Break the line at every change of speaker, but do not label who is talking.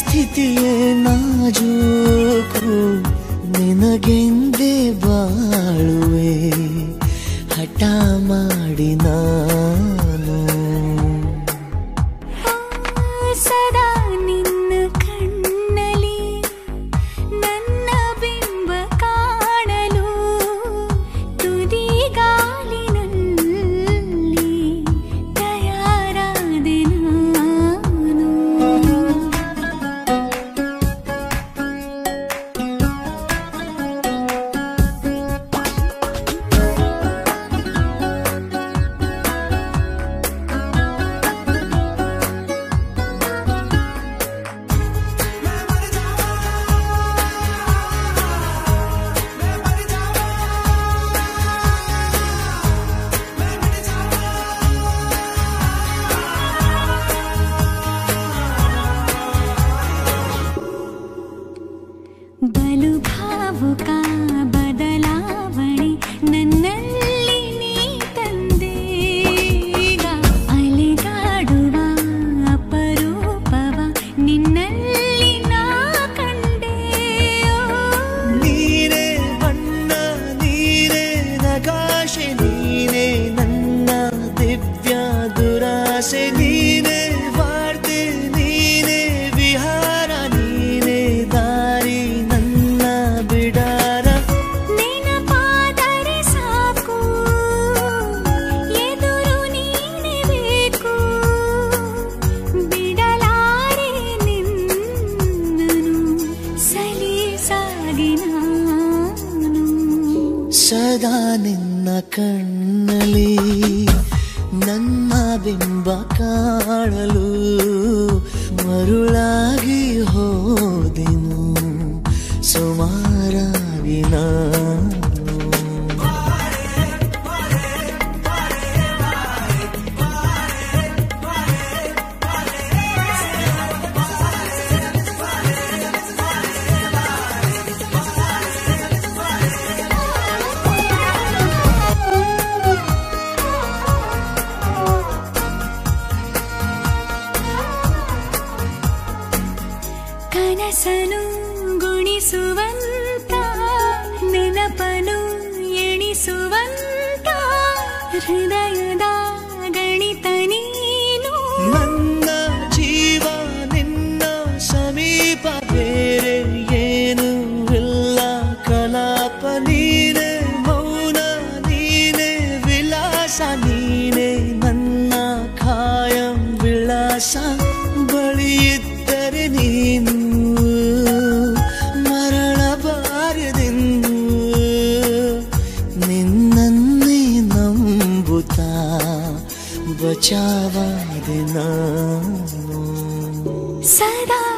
ಸ್ಥಿತಿಯೇ ನಾಜೂಕು ನಿನಗೆಂದೇ ಬಾಳುವೆ ಹಠ ಮಾಡಿ ನಾನು
ಸದಾ ನಿನ್ನ ಕಣ್ಣಲಿ ನನ್ನ ಬಿಂಬ ಕಾಣಲು ತುದಿಗಾಲಿನಲ್ಲಿ ತಯಾರಾದೆ ನಾನು ಬಲು ಭಾವುಕ ಬದಲಾವಣೆ ನನ್ನಲ್ಲಿ ನೀ ತಂದೆ ಈಗ ಅಲೆದಾಡುವ ಅಪರೂಪವ ನಿನ್ನಲ್ಲಿ ನಾ ಕಂಡೆ
ನೀನೇ ಬಣ್ಣ ನೀನೇ ನಕಾಶೆ ನೀನೇ ನನ್ನ ದಿವ್ಯ ದುರಾಸೆ ನೀನೇ ವಾರ್ತೆ ನೀನೇ ವಿಹಾರ ನೀನೇ ದಾರಿ ನನ್ನ ಬಿಡಾರ
ನೆನಪಾದರೆ ಸಾಕು ಎದುರು ನೀನೆ ಬೇಕು ಬಿಡಲಾರೆ ನಿನ್ನನು ಸಲೀಸಾಗಿ ನಾನು
ಸದಾ ನಿನ್ನ ಕಣ್ಣಲ್ಲಿ ನನ್ನ ಬಿಂಬ ಕಾಣಲು ಮರುಳಾಗಿ ಹೋದೆನು ಸುಮಾರಾಗಿ ನಾನು
ಕನಸನು ಗುಣಿಸುವಂತ ನೆನಪನು ಎಣಿಸುವಂತ ಹೃದಯದ ಗಣಿತ ನೀನು
ನನ್ನ ಜೀವ ನಿನ್ನ ಸಮೀಪ ಬೇರೆ ಏನು ಇಲ್ಲ ಕಲಾಪ ನೀನೆ ಮೌನ ನೀನೆ ವಿಲಾಸ ನೀನೆ ನನ್ನ ಖಾಯಂ ವಿಳಾಸ ಬಳಿಯಿದ್ದರೆ ನೀನು ಮರಳಬಾರದೆಂದು ನಿನ್ನನ್ನೇ ನಂಬುತ್ತಾ ಬಚಾವಾದೆ ನಾನು
ಸದಾ